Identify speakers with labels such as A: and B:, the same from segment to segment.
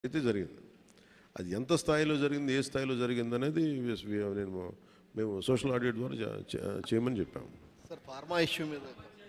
A: అయితే జరిగింది అది ఎంత స్థాయిలో జరిగింది ఏ స్థాయిలో జరిగింది అనేది we- we- నేను మేము సోషల్ ఆడిట్ ద్వారా చే- చే- చేయమని చెప్పాము
B: సార్ ఫార్మా ఇష్యూ మీద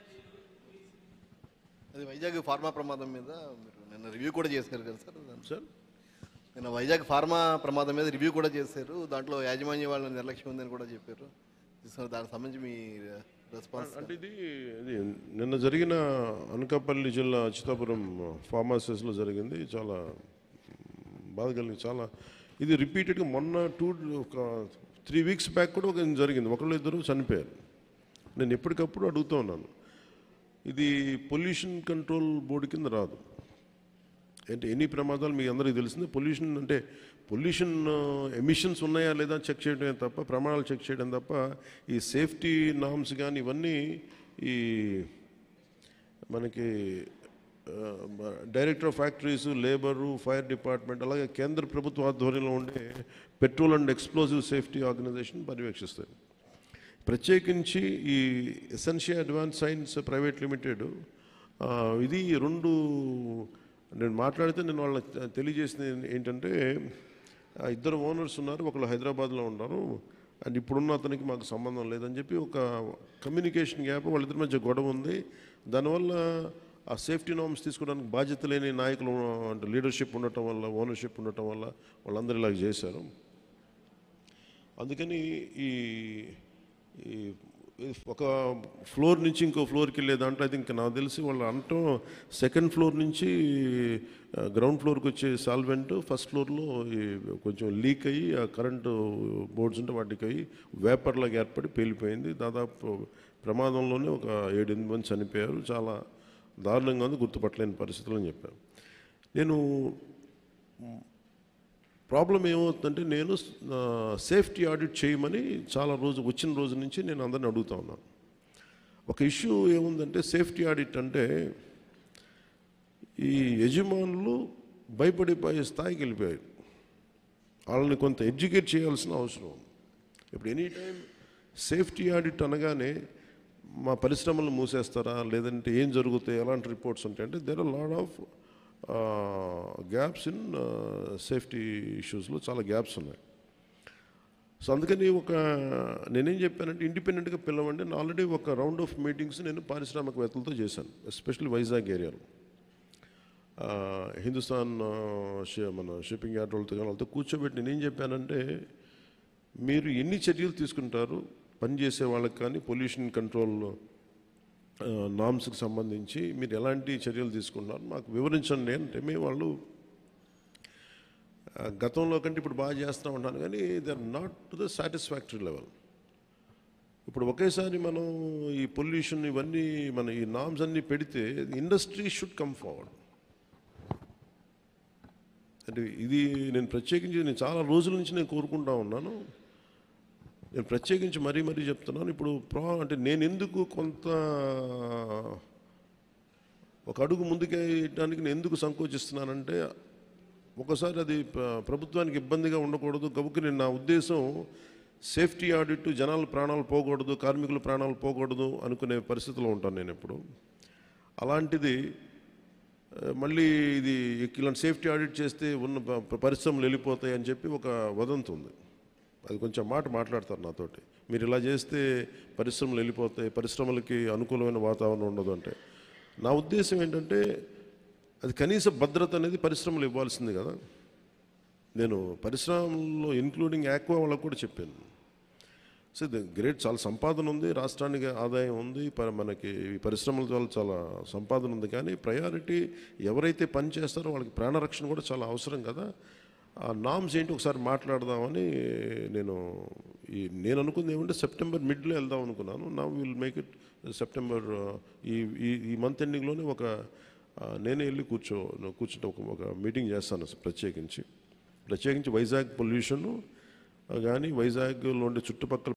B: అది వైజాగ్ ఫార్మా ప్రమాదం మీద మీరు నిన్న రివ్యూ కూడా చేశారు కదా సార్ దాన్ని.
A: సార్
B: నిన్న వైజాగ్ ఫార్మా ప్రమాదం మీద రివ్యూ కూడా చేశారు దాంట్లో యాజమాన్య వాళ్ళ నిర్లక్ష్యం ఉందని కూడా చెప్పారు సార్ దానికి సంబంధించి మీ రెస్పాన్స్
A: అంటే ఇది ఇది నిన్న జరిగిన అనకాపల్లి జిల్లా అచ్యుతాపురం ఫార్మాసిస్లో జరిగింది చాలా బాధ కలిగింది చాలా ఇది రిపీటెడ్గా మొన్న టూ ఒక త్రీ వీక్స్ బ్యాక్ కూడా ఒక జరిగింది ఒకళ్ళు ఇద్దరు చనిపోయారు నేను ఎప్పటికప్పుడు అడుగుతూ ఉన్నాను ఇది పొల్యూషన్ కంట్రోల్ బోర్డు కింద రాదు అంటే ఎన్ని ప్రమాదాలు మీ అందరికీ తెలిసిందే పొల్యూషన్ అంటే పొల్యూషన్ ఎమిషన్స్ ఉన్నాయా లేదా చెక్ చేయడమే తప్ప ప్రమాణాలు చెక్ చేయడం తప్ప ఈ సేఫ్టీ నామ్స్ కానీ ఇవన్నీ ఈ మనకి director of factories labour fire department అలాగే కేంద్ర ప్రభుత్వ ఆధ్వర్యంలో ఉండే petrol and explosive safety organisation పర్యవేక్షిస్తాయి ప్రత్యేకించి ఈ Essentia advance science private limited ఆ, ఇది రెండు నేను మాట్లాడితే నేను వాళ్ళకి తెలియజేసింది ఏంటంటే ఆ ఇద్దరు ఓనర్స్ ఉన్నారు ఒకళ్ళు హైదరాబాద్లో ఉన్నారు అండ్ ఇప్పుడున్న అతనికి మాకు సంబంధం లేదని చెప్పి ఒక కమ్యూనికేషన్ గ్యాప్ వాళ్ళిద్దరి మధ్య గొడవ ఉంది దానివల్ల ఆ సేఫ్టీ నామ్స్ తీసుకోవడానికి బాధ్యత లేని నాయకులు అంటే లీడర్షిప్ ఉండటం వల్ల ఓనర్షిప్ ఉండటం వల్ల వాళ్ళందరూ ఇలాగ చేశారు అందుకని ఈ ఈ ఈ ఒక ఫ్లోర్ నుంచి ఇంకో ఫ్లోర్కి వెళ్ళే దాంట్లో అయితే ఇంకా నాకు తెలిసి వాళ్ళు అనటం సెకండ్ ఫ్లోర్ నుంచి గ్రౌండ్ ఫ్లోర్కి వచ్చే సాల్వెంట్ ఫస్ట్ ఫ్లోర్లో ఈ కొంచెం లీక్ అయ్యి ఆ కరెంటు బోర్డ్స్ ఉంటే వాటికి అయ్యి వేపర్ లాగా ఏర్పడి పేలిపోయింది దాదాపు ప్రమాదంలోనే ఒక ఏడెనిమిది మంది చనిపోయారు చాలా దారుణంగా ఉంది గుర్తుపట్టలేని పరిస్థితులు అని చెప్పారు నేను ప్రాబ్లం ఏమవుతుందంటే నేను సేఫ్టీ ఆడిట్ చేయమని చాలా రోజు వచ్చిన రోజు నుంచి నేను అందరిని అడుగుతా ఉన్నాను ఒక ఇష్యూ ఏముందంటే సేఫ్టీ ఆడిట్ అంటే ఈ యజమానులు భయపడిపోయే స్థాయికి వెళ్ళిపోయారు వాళ్ళని కొంత ఎడ్యుకేట్ చేయాల్సిన అవసరం ఉంది ఇప్పుడు ఎనీ టైం సేఫ్టీ ఆడిట్ అనగానే మా పరిశ్రమలు మూసేస్తారా లేదంటే ఏం జరుగుతాయి ఎలాంటి రిపోర్ట్స్ ఉంటాయి అంటే there are lot of gaps in safety ఇష్యూస్లో చాలా గ్యాప్స్ ఉన్నాయి సో అందుకని ఒక నేనేం చెప్పానంటే ఇండిపెండెంట్గా పిలవండి నేను ఆల్రెడీ ఒక రౌండ్ ఆఫ్ మీటింగ్స్ నేను పారిశ్రామికవేత్తలతో చేశాను ఎస్పెషల్లీ వైజాగ్ ఏరియాలో ఆ, హిందుస్థాన్ ఆ, షి- మన షిప్పింగ్ యార్డ్ వాళ్ళతో కానీ వాళ్ళతో కూర్చోబెట్టి నేనేం చెప్పానంటే మీరు ఎన్ని చర్యలు తీసుకుంటారు పనిచేసే వాళ్ళకి కానీ పొల్యూషన్ కంట్రోల్ నామ్స్కి సంబంధించి మీరు ఎలాంటి చర్యలు తీసుకుంటున్నారు మాకు వివరించండి అంటే మేము వాళ్ళు ఆ, గతంలో కంటే ఇప్పుడు బాగా చేస్తూ ఉంటాను కానీ they are not to the satisfactory level ఇప్పుడు ఒకేసారి మనం ఈ పొల్యూషన్ ఇవన్నీ మన ఈ నామ్స్ అన్నీ పెడితే ఇండస్ట్రీ షుడ్ కమ్ ఫార్వర్డ్ అంటే ఇది నేను ప్రత్యేకించి నేను చాలా రోజుల నుంచి నేను కోరుకుంటా ఉన్నాను నేను ప్రత్యేకించి మరీ మరీ చెప్తున్నాను ఇప్పుడు ప్రా అంటే నేను ఎందుకు కొంత ఒక అడుగు ముందుకేయడానికి నేను ఎందుకు సంకోచిస్తున్నానంటే ఒకసారి అది ప్ర- ప్రభుత్వానికి ఇబ్బందిగా ఉండకూడదు గబుక్కి నేను నా ఉద్దేశం సేఫ్టీ ఆడిట్ జనాల ప్రాణాలు పోకూడదు కార్మికుల ప్రాణాలు పోకూడదు అనుకునే పరిస్థితిలో ఉంటాను నేను ఎప్పుడు అలాంటిది ఆ, మళ్ళీ ఇది ఇలాంటి సేఫ్టీ ఆడిట్ చేస్తే ఉన్న ప- పరిశ్రమలు వెళ్ళిపోతాయి అని చెప్పి ఒక వదంతి ఉంది అది కొంచెం మాట మాట్లాడతారు నాతోటి మీరు ఇలా చేస్తే పరిశ్రమలు వెళ్ళిపోతాయి పరిశ్రమలకి అనుకూలమైన వాతావరణం ఉండదు అంటే నా ఉద్దేశం ఏంటంటే అది కనీస భద్రత అనేది పరిశ్రమలు ఇవ్వాల్సింది కదా నేను పరిశ్రమల్లో ఇన్క్లూడింగ్ యాక్వా వాళ్ళకు కూడా చెప్పాను సో ఇది గ్రేట్ చాలా సంపాదన ఉంది రాష్ట్రానికి ఆదాయం ఉంది ప- మనకి ఈ పరిశ్రమల వల్ల చాలా సంపాదన ఉంది కానీ ప్రయారిటీ ఎవరైతే పని చేస్తారో వాళ్ళకి ప్రాణరక్షణ కూడా చాలా అవసరం కదా ఆ నామ్స్ ఏంటి ఒకసారి మాట్లాడదామని నేను ఈ నేను అనుకుంది ఏమంటే సెప్టెంబర్ మిడ్లో వెళ్దాం అనుకున్నాను నా విల్ మేక్ ఇట్ సెప్టెంబర్ ఈ ఈ ఈ మంత్ ఎండింగ్లోనే ఒక ఆ, నేనే వెళ్ళి కూర్చో కూర్చుంటే ఒక ఒక మీటింగ్ చేస్తాను ప్రత్యేకించి ప్రత్యేకించి వైజాగ్ పొల్యూషన్ కానీ వైజాగ్లో ఉండే చుట్టుపక్కల